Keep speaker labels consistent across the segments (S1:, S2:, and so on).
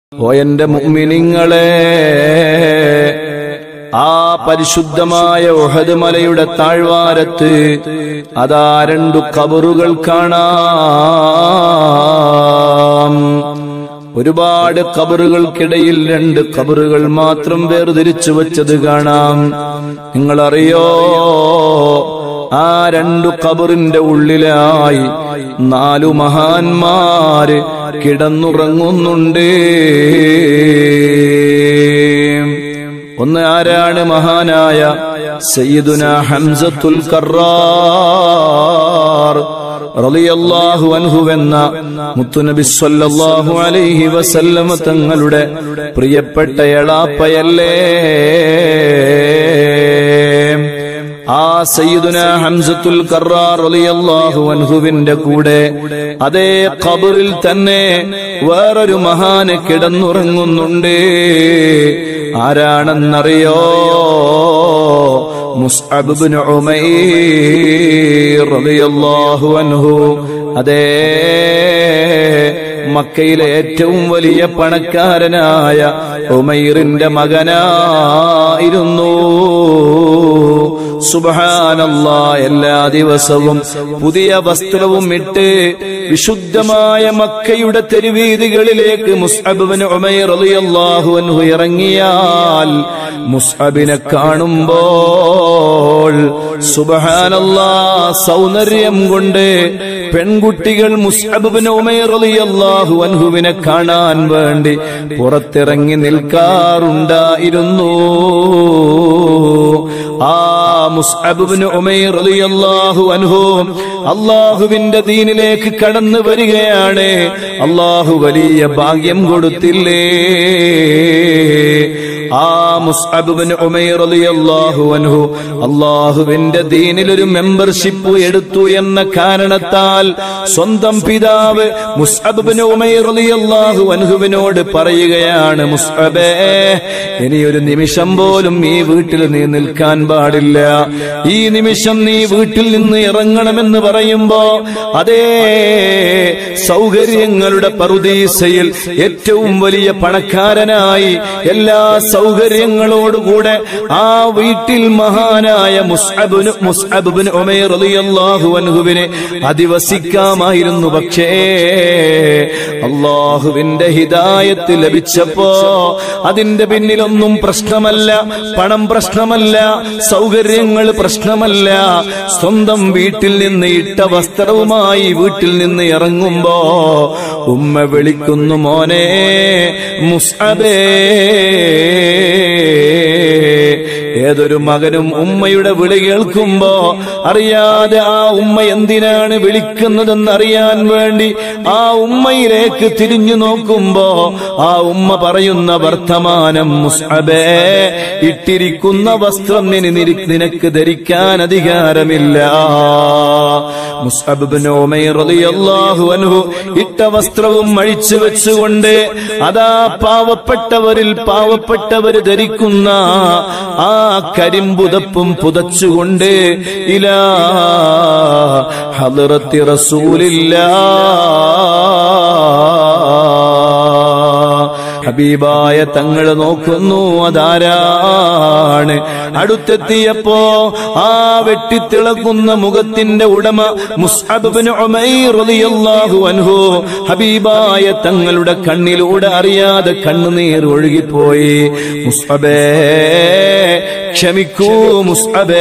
S1: ഓ എന്റെ മുഅ്മിനീങ്ങളെ ആ പരിശുദ്ധമായ ഒഹദ് മലയുടെ താഴ്വാരത്ത് അതാ രണ്ടു കബറുകൾ കാണാം ഒരുപാട് കബറുകൾക്കിടയിൽ രണ്ട് കബറുകൾ മാത്രം വേർതിരിച്ചു വച്ചത് കാണാം നിങ്ങളറിയോ ആ രണ്ടു കബറിന്റെ ഉള്ളിലായി നാലു മഹാന്മാര് കിടന്നുറങ്ങുന്നുണ്ട് ഒന്ന് ആരാണ് മഹാനായ സയ്യിദുന ഹംസത്തുൽ കറാർ റളിയല്ലാഹു അൻഹു എന്ന മുത്തുനബി സ്വല്ലല്ലാഹു അലൈഹി വസല്ലമ തങ്ങളുടെ പ്രിയപ്പെട്ട എളാപ്പയല്ലേ ആ സയ്യിദുന ഹംസത്തുൽ കറാർ റളിയല്ലാഹു അൻഹുവിന്റെ കൂടെ അതേ ഖബറിൽ തന്നെ വേറൊരു മഹാന് കിടന്നുറങ്ങുന്നുണ്ട് ആരാണെന്നറിയോ മുസ്അബ് ഇബ്നു ഉമൈർ റളിയല്ലാഹു അൻഹു അതേ മക്കയിലെ ഏറ്റവും വലിയ പണക്കാരനായ ഉമൈറിന്റെ മകനായിരുന്നു സുബഹാനല്ല എല്ലാ ദിവസവും പുതിയ വസ്ത്രവും ഇട്ട് വിശുദ്ധമായ മക്കയുടെ തെരുവീതികളിലേക്ക് മുസ്അബിന് ഉമൈർ റളിയല്ലാഹു അൻഹു ഇറങ്ങിയാൽ മുസ്അബിനെ കാണുമ്പോൾ സുബഹാനല്ലാ സൗന്ദര്യം കൊണ്ട് പെൺകുട്ടികൾ മുസ്അബിന് ഉമൈർ റളിയല്ലാഹു അൻഹുവിനെ കാണാൻ വേണ്ടി പുറത്തിറങ്ങി നിൽക്കാറുണ്ടായിരുന്നു ആ മുസ്അബിന് ഉമൈർ റളിയല്ലാഹു അൻഹു അള്ളാഹുവിന്റെ ദീനിലേക്ക് കടന്നു വരികയാണ് അള്ളാഹു വലിയ ഭാഗ്യം കൊടുത്തില്ലേ ആ മുസ്അബിന് ഉമൈർ റളിയല്ലാഹു അൻഹു അള്ളാഹുവിന്റെ ദീനിൽ ഒരു മെമ്പർഷിപ്പ് എടുത്തു എന്ന കാരണത്താൽ സ്വന്തം പിതാവ് മുസ്അബിന് ഉമൈർ റളിയല്ലാഹു അൻഹുവിനോട് പറയുകയാണ് മുസ്അബേ ഇനി ഒരു നിമിഷം പോലും ഈ വീട്ടിൽ നീ നിൽക്കാൻ പാടില്ല ഈ നിമിഷം നീ വീട്ടിൽ നിന്ന് ഇറങ്ങണമെന്ന് പറയുമ്പോ അതേ സൗകര്യങ്ങളുടെ പറുദീസയിൽ ഏറ്റവും വലിയ പണക്കാരനായി എല്ലാ സൗകര്യങ്ങളോടുകൂടെ ആ വീട്ടിൽ മഹാനായ മുസ്അബിന് മുസ്അബിന് ഉമൈർ റളിയല്ലാഹു അൻഹുവിനെ അധിവസിക്കാമായിരുന്നു പക്ഷേ അള്ളാഹുവിന്റെ ഹിദായത്ത് ലഭിച്ചപ്പോ അതിന്റെ പിന്നിലൊന്നും പ്രശ്നമല്ല പണം പ്രശ്നമല്ല സൗകര്യങ്ങൾ പ്രശ്നമല്ല സ്വന്തം വീട്ടിൽ നിന്ന് ഇട്ട വസ്ത്രവുമായി വീട്ടിൽ നിന്ന് ഇറങ്ങുമ്പോ ഉമ്മ വിളിക്കുന്നു മോനെ മുസ്അബേ ഏതൊരു മകനും ഉമ്മയുടെ വിളി കേൾക്കുമ്പോ അറിയാതെ ആ ഉമ്മ എന്തിനാണ് വിളിക്കുന്നതെന്ന് അറിയാൻ വേണ്ടി ആ ഉമ്മയിലേക്ക് തിരിഞ്ഞു നോക്കുമ്പോ ആ ഉമ്മ പറയുന്ന വർത്തമാനം മുസ്അബേ ഇട്ടിരിക്കുന്ന വസ്ത്രം നിനി നിരി- നിനക്ക് ധരിക്കാൻ അധികാരമില്ല മുസ്അബിന് ഉമൈർ റളിയല്ലാഹു അൻഹു ഇട്ട വസ്ത്രവും അഴിച്ചു വെച്ചുകൊണ്ട് അതാ പാവപ്പെട്ടവരിൽ പാവപ്പെട്ടവര് ധരിക്കുന്ന ആ കരിമ്പുതപ്പും പുതച്ചുകൊണ്ട് ഇലാ ഹലറത്തി റസൂലില്ലാ ഹബീബായ തങ്ങൾ നോക്കുന്നു അതാരാണ് അടുത്തെത്തിയപ്പോ ആ വെട്ടിത്തിളക്കുന്ന മുഖത്തിന്റെ ഉടമ മുസ്അബിന് ഉമൈർ റളിയല്ലാഹു അൻഹു ഹബീബായ തങ്ങളുടെ കണ്ണിലൂടെ അറിയാതെ കണ്ണുനീർ ഒഴുകിപ്പോയി മുസ്അബേ ക്ഷമിക്കൂ മുസ്അബേ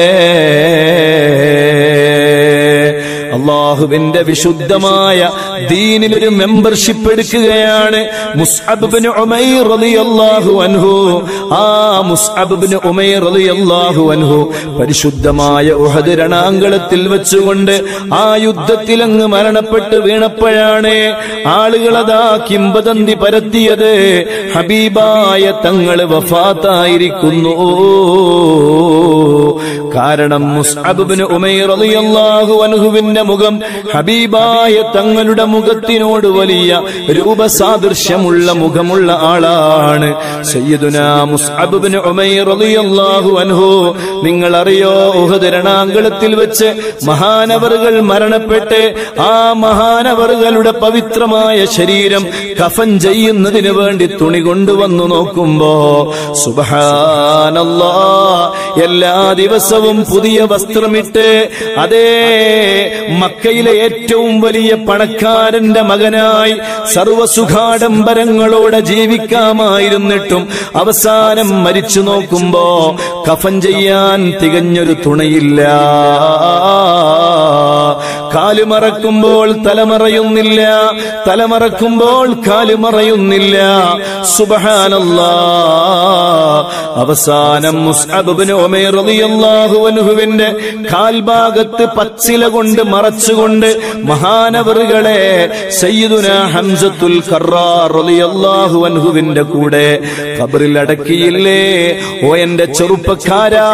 S1: അള്ളാഹുവിന്റെ വിശുദ്ധമായ ദീനിലൊരു മെമ്പർഷിപ്പ് എടുക്കുകയാണ് മുസ്അബിന് ഉമൈർ റളിയല്ലാഹു അൻഹു ആ മുസ്അബിന് ഉമൈർ റളിയല്ലാഹു അൻഹു പരിശുദ്ധമായ ഉഹദ് രണാങ്കളത്തിൽ വെച്ചുകൊണ്ട് ആ യുദ്ധത്തിൽ അങ്ങ് മരണപ്പെട്ട് വീണപ്പോഴാണ് ആളുകളതാ കിംബദന്തി പരത്തിയത് ഹബീബായ തങ്ങള് വഫാത്തായിരിക്കുന്നു കാരണം മുസ്അബിന് ഉമൈർ റളിയല്ലാഹു അൻഹുവിന്റെ മുഖം ഹബീബായ തങ്ങളുടെ മുഖത്തിനോട് വലിയ രൂപസാദൃശ്യമുള്ള മുഖമുള്ള ആളാണ് സയ്യിദുന മുസ്അബിന് ഉമൈർ റളിയല്ലാഹു അൻഹു നിങ്ങൾ അറിയോ ഉഹദ് രണാങ്കളത്തിൽ വെച്ച് മഹാനവറുകൾ മരണപ്പെട്ട് ആ മഹാനവറുകളുടെ പവിത്രമായ ശരീരം കഫൻ ചെയ്യുന്നതിന് വേണ്ടി തുണി കൊണ്ടുവന്നു നോക്കുമ്പോ സുബഹാനല്ലാ എല്ലാ ദിവസവും പുതിയ വസ്ത്രമിട്ട് അതേ മക്കയിലെ ഏറ്റവും വലിയ പണക്കാരന്റെ മകനായി സർവസുഖാഡംബരങ്ങളോടെ ജീവിക്കാമായിരുന്നിട്ടും അവസാനം മരിച്ചു നോക്കുമ്പോ കഫൻ ചെയ്യാൻ തികഞ്ഞൊരു തുണയില്ല കാലുമറക്കുമ്പോൾ തലമറയുന്നില്ല തലമറക്കുമ്പോൾ കാലുമറയുന്നില്ല സുബഹാനല്ലാ അവസാനം മുസ്അബിന് ഉമൈർ റളിയല്ലാഹു അൻഹുവിന്റെ കാൽഭാഗത്ത് പച്ചില കൊണ്ട് മറച്ചുകൊണ്ട് മഹാനവറുകളെ സയ്യിദുന ഹംസത്തുൽ ഖറാർ റളിയല്ലാഹു അൻഹുവിന്റെ കൂടെ ഖബറിൽ അടക്കിയില്ലേ ഓ എന്റെ ചെറുപ്പക്കാരാ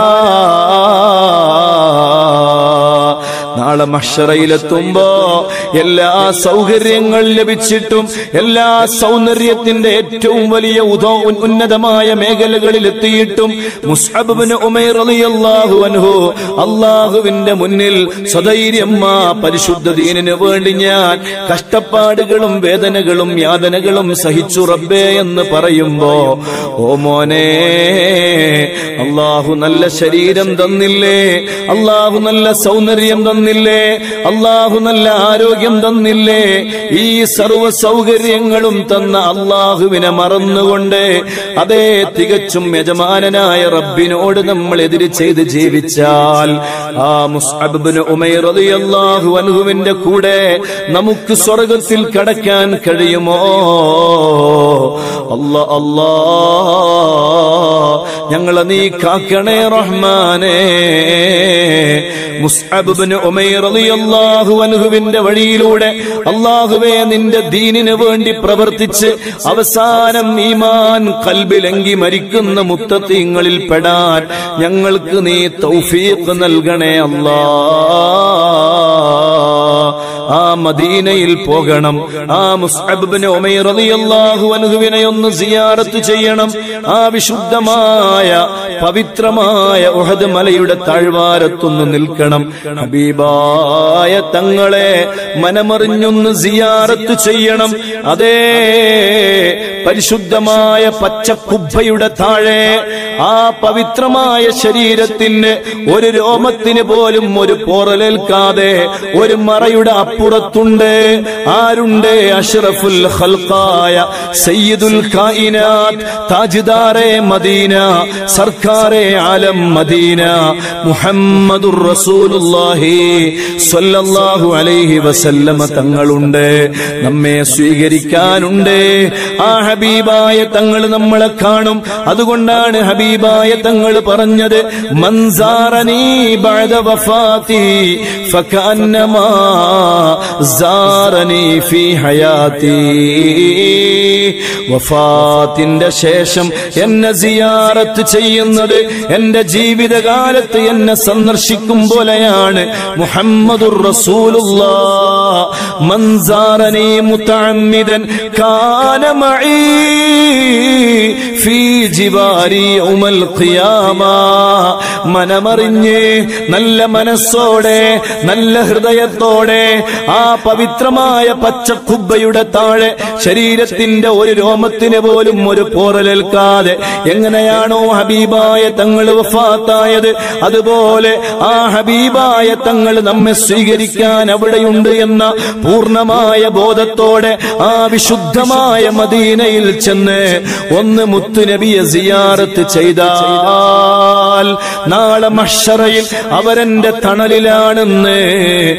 S1: നാളെ മഷറയിലെത്തുമ്പോ എല്ലാ സൗകര്യങ്ങൾ ലഭിച്ചിട്ടും എല്ലാ സൗന്ദര്യത്തിന്റെ ഏറ്റവും വലിയ ഉദോ ഉന്നതമായ മേഖലകളിൽ എത്തിയിട്ടും മുസ്അബിന് ഉമൈർ റളിയല്ലാഹു അൻഹു അള്ളാഹുവിന്റെ മുന്നിൽ സധൈര്യം ആ പരിശുദ്ധ ദീനിന് വേണ്ടി ഞാൻ കഷ്ടപ്പാടുകളും വേദനകളും യാതനകളും സഹിച്ചു റബ്ബേ എന്ന് പറയുമ്പോ ഓ മോനെ അള്ളാഹു നല്ല ശരീരം തന്നില്ലേ അള്ളാഹു നല്ല സൗന്ദര്യം തന്നില്ലേ അള്ളാഹു നല്ല ആരോഗ്യം തന്നില്ലേ ഈ സർവ സൗകര്യങ്ങളും തന്ന അള്ളാഹുവിനെ മറന്നുകൊണ്ട് അതേ തികച്ചും യജമാനനായ റബ്ബിനോട് നമ്മൾ എതിര് ചെയ്ത് ജീവിച്ചാൽ ആ മുസ്അബിന് ഉമൈർ റളിയല്ലാഹു അൻഹുവിന്റെ കൂടെ നമുക്ക് സ്വർഗത്തിൽ കടക്കാൻ കഴിയുമോ അല്ലാ അല്ലാ ഞങ്ങളെ നീ കാക്കണേ റഹ്മാനേ മുസ്അബിന് ഉമൈർ റളിയല്ലാഹു അൻഹുവിന്റെ വഴിയിലൂടെ അള്ളാഹുവേ നിന്റെ ദീനിന് വേണ്ടി പ്രവർത്തിച്ച് അവസാനം ഈമാൻ കൽബിലെങ്കി മരിക്കുന്ന മുത്തത്തിങ്ങളിൽ പെടാൻ ഞങ്ങൾക്ക് നീ തൗഫീഖ് നൽകണേ അല്ലാ ആ മദീനയിൽ പോകണം ആ മുസ്അബിന് ഉമൈർ റളിയല്ലാഹു അൻഹുവിനെ ഒന്ന് സിയാറത്ത് ചെയ്യണം ആ വിശുദ്ധമായ പവിത്രമായ ഉഹദ് മലയുടെ താഴ്വാരത്തൊന്ന് നിൽക്കണം ഹബീബായ തങ്ങളെ മനമറിഞ്ഞൊന്ന് സിയാറത്ത് ചെയ്യണം അതേ പരിശുദ്ധമായ പച്ചക്കുബ്ബയുടെ താഴെ ആ പവിത്രമായ ശരീരത്തിന് ഒരു രോമത്തിന് പോലും ഒരു പോറലേൽക്കാതെ ഒരു മറയുടെ അപ്പുറത്തുണ്ട് ആരുണ്ട് അഷ്റഫുൽ ഖൽഖായ സയ്യിദുൽ കായിനാത്ത് താജ്ദാറെ മദീന സർക്കാരെ ആലം മദീന മുഹമ്മദുർ റസൂലുള്ളാഹി സ്വല്ലല്ലാഹു അലൈഹി വസല്ലമ തങ്ങളുണ്ട് നമ്മെ സ്വീകരിക്കാനുണ്ട് ആ ഹബീബായ തങ്ങൾ നമ്മളെ കാണും അതുകൊണ്ടാണ് ഹബീബായ തങ്ങൾ പറഞ്ഞത് മൻസാറനീ ബഅദ വഫാതി ഫകഅന്നമാ സാറനീ ഫീ ഹയാതി വഫാത്തിന്റെ ശേഷം എന്നെ സിയാറത്ത് ചെയ്യുന്നത് എന്റെ ജീവിതകാലത്ത് എന്നെ സന്ദർശിക്കും പോലെയാണ് മുഹമ്മദുർ റസൂലുള്ളാ മൻസാറനീ മുതഅമ്മിദൻ കാന മഈ ഫീ ജിവാരി യൗമൽ ഖിയാമ മനമറിഞ്ഞ് നല്ല മനസ്സോടെ നല്ല ഹൃദയത്തോടെ ആ പവിത്രമായ പച്ചക്കുബ്ബയുടെ താഴെ ശരീരത്തിന്റെ ഒരു രോമത്തിന് പോലും ഒരു പോറലേൽക്കാതെ എങ്ങനെയാണോ ഹബീബായ തങ്ങൾ വഫാത്തായത് അതുപോലെ ആ ഹബീബായ തങ്ങൾ നമ്മെ സ്വീകരിക്കാൻ അവിടെയുണ്ട് എന്ന പൂർണ്ണമായ ബോധത്തോടെ ആ വിശുദ്ധമായ മദീനയിൽ ചെന്ന് ഒന്ന് മുത്തുനബിയെ സിയാറത്ത് ചെയ്താൽ നാളെ മഷറയിൽ അവരെന്റെ തണലിലാണെന്ന്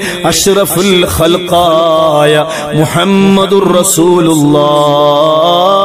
S1: അഷ്റഫുൽ ഖൽഖായ മുഹമ്മദുർ റസൂലുള്ളാഹ്